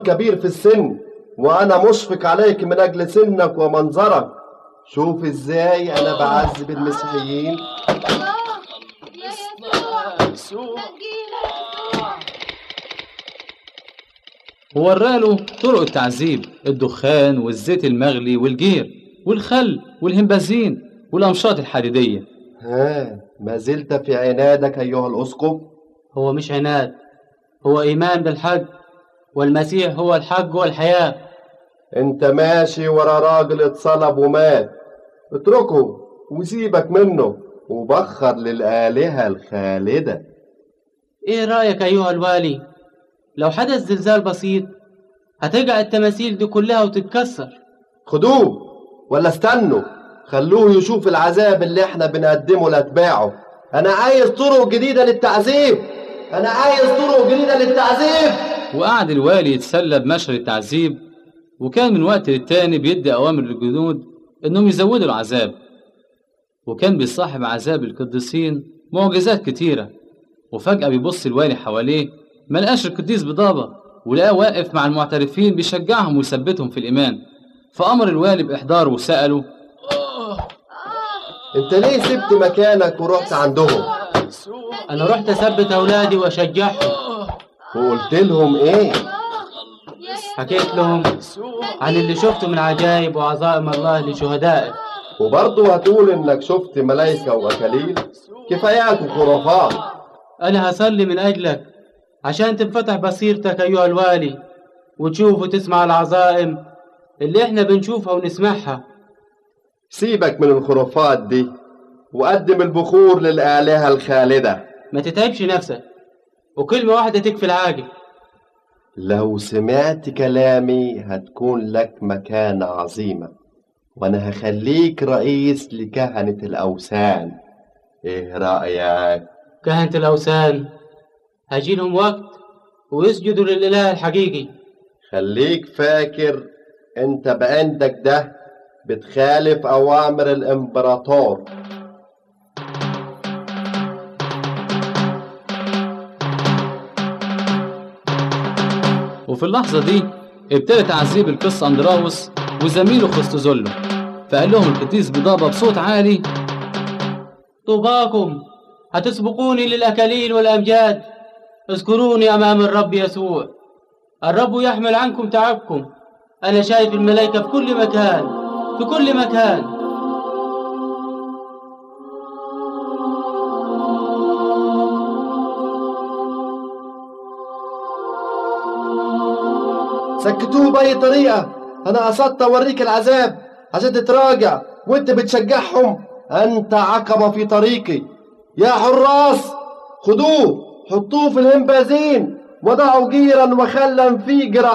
كبير في السن وانا مشفق عليك من اجل سنك ومنظرك شوف ازاي انا بعذب المسيحيين الله يا يسوع نجينا يسوع ووراله طرق التعذيب الدخان والزيت المغلي والجير والخل والهمبازين والأمشاط الحديدية ها ما زلت في عنادك ايها الاسقف هو مش عناد هو إيمان بالحق والمسيح هو الحق والحياة انت ماشي ورا راجل اتصلب ومات اتركه وسيبك منه وبخر للآلهة الخالدة إيه رأيك أيها الوالي لو حدث زلزال بسيط هتقع التماثيل دي كلها وتتكسر خدوه ولا استنوا خلوه يشوف العذاب اللي احنا بنقدمه لاتباعه انا عايز طرق جديدة للتعذيب انا عايز طرق جديدة للتعذيب وقعد الوالي يتسلى بمشهد التعذيب وكان من وقت للتاني بيدي أوامر للجنود إنهم يزودوا العذاب وكان بيصاحب عذاب القديسين معجزات كتيرة وفجأة بيبص الوالي حواليه ملقاش القديس بضابة ولقاه واقف مع المعترفين بيشجعهم ويثبتهم في الإيمان فأمر الوالي بإحضاره وسأله انت ليه سبت مكانك ورحت عندهم أنا رحت أثبت أولادي وأشجعهم وقلت لهم ايه يا يسوع حكيت لهم عن اللي شفته من عجائب وعظائم الله لشهدائه وبرضه هتقول انك شفت ملايكة واكاليل كفايات وخرافات أنا هصلي من أجلك عشان تنفتح بصيرتك أيها الوالي وتشوف وتسمع العظائم اللي إحنا بنشوفها ونسمعها سيبك من الخرافات دي وقدم البخور للآلهة الخالدة ما تتعبش نفسك وكلمة واحدة تكفي العاجل لو سمعت كلامي هتكون لك مكانة عظيمة وأنا هخليك رئيس لكهنة الأوثان إيه رأيك؟ كهنة الأوثان هيجيلهم وقت ويسجدوا للإله الحقيقي خليك فاكر أنت بعندك ده بتخالف أوامر الإمبراطور وفي اللحظة دي ابتدى تعذيب القس أندراوس وزميله خستوزولو فقال لهم القديس بضابة بصوت عالي طوباكم هتسبقوني للأكاليل والأمجاد اذكروني أمام الرب يسوع الرب يحمل عنكم تعبكم أنا شايف الملائكة في كل مكان في كل مكان سكتوه بأي طريقة أنا قصدت أوريك العذاب عشان تتراجع وأنت بتشجعهم أنت عقبة في طريقي يا حراس خدوه حطوه في الهمبازين وضعوا جيرا وخلا في جراح